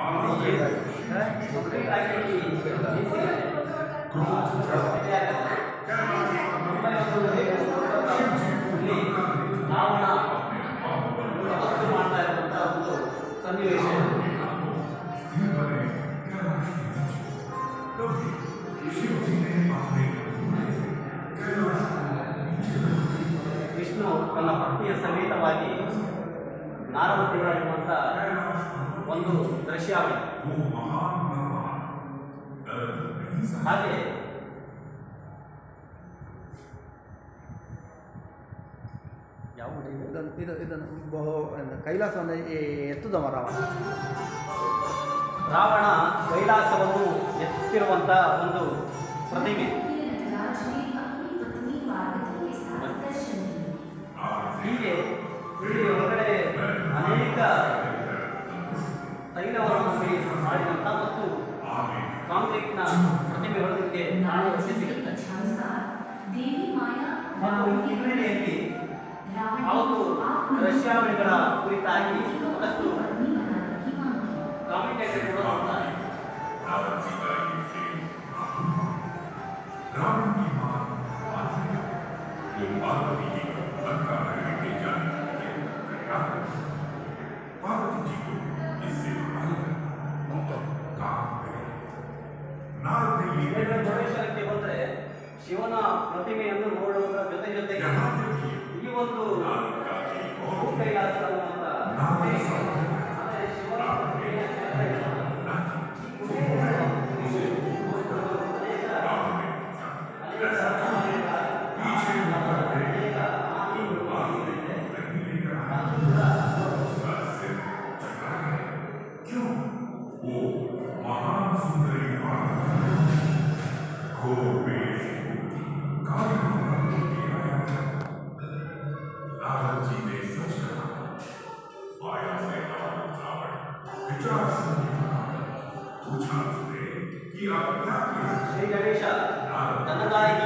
ರಾವಣ ತಪಸ್ಸು ಮಾಡ್ತಾ ಇರುವಂತಹ ಒಂದು ಸನ್ನಿವೇಶ ಇದು. ವಿಷ್ಣು ತನ್ನ ಪತ್ನಿಯ ಸಮೇತವಾಗಿ ನಾರವತಿಯಲ್ಲಿರುವಂಥ ಒಂದು ದೃಶ್ಯಾವಳಿ ಹಾಗೆ ಯಾವ ಊರಿದು? ಇದನ್ನು ಇದು ಇದನ್ನು ಬಹು ಕೈಲಾಸವನ್ನು ಎ- ಎತ್ತುದ ಮರ ರಾವಣ ಕೈಲಾಸವನ್ನು ಎತ್ತಿರುವಂಥ ಒಂದು ಪ್ರತಿಮೆ ಹೀಗೆ ಇಲ್ಲಿ ಹೊರಗಡೆ ಅನೇಕ ತೈಲವನ್ನು ಹಾಕಿ ಮಾಡಿದಂಥ ಮತ್ತು ಕಾಂಕ್ರೀಟ್ನ ಪ್ರತಿಮೆಗಳು ನಿಮಗೆ ಕಾಣುವಂತೆ ಸಿಗುತ್ತೆ ಮತ್ತು ಈ ಹಿನ್ನೆಲೆಯಲ್ಲಿ ಅವತ್ತು ದೃಶ್ಯಾವಳಿಗಳ ಕುರಿತಾಗಿ ಒಂದಷ್ಟು ಕಾಮೆಂಟೇಟರ್ ಕೂಡ ಬರ್ತಾರೆ रावण की मां पार्वती जो पार्वती जी को लंका में लेके जाने के लिए तैयार है। पार्वती जी को इससे काम करे नारद ने ये ಬೇರೆ ಪ್ರದೇಶಕ್ಕೆ ಬಂದರೆ ಶಿವನ ಪ್ರತಿಮೆಯನ್ನು ನೋಡುವುದರ ಜೊತೆ ಜೊತೆಗೆ यहाँ देखिए ಈ ಒಂದು नारद का एक और ಭೂಕೈಲಾಸ ಅನ್ನುವಂಥ नारद साहब ಅಂದರೆ ಶಿವನ ಪ್ರತಿಮೆಯ ಜೊತೆ पीछे मुकर गए तो बात नहीं लेकर आए। उसका सिर चकरा गया क्यों वो महान सुंदरी पार्वती घोर वेश मूर्ति काली मंगल के आया था नारद जी ने सच कहा माया से रावण रावण विचार से पूछा उसने कि आप क्या किया ಶ್ರೀ ಗಣೇಶ नारद ತನ್ನದಾಗಿ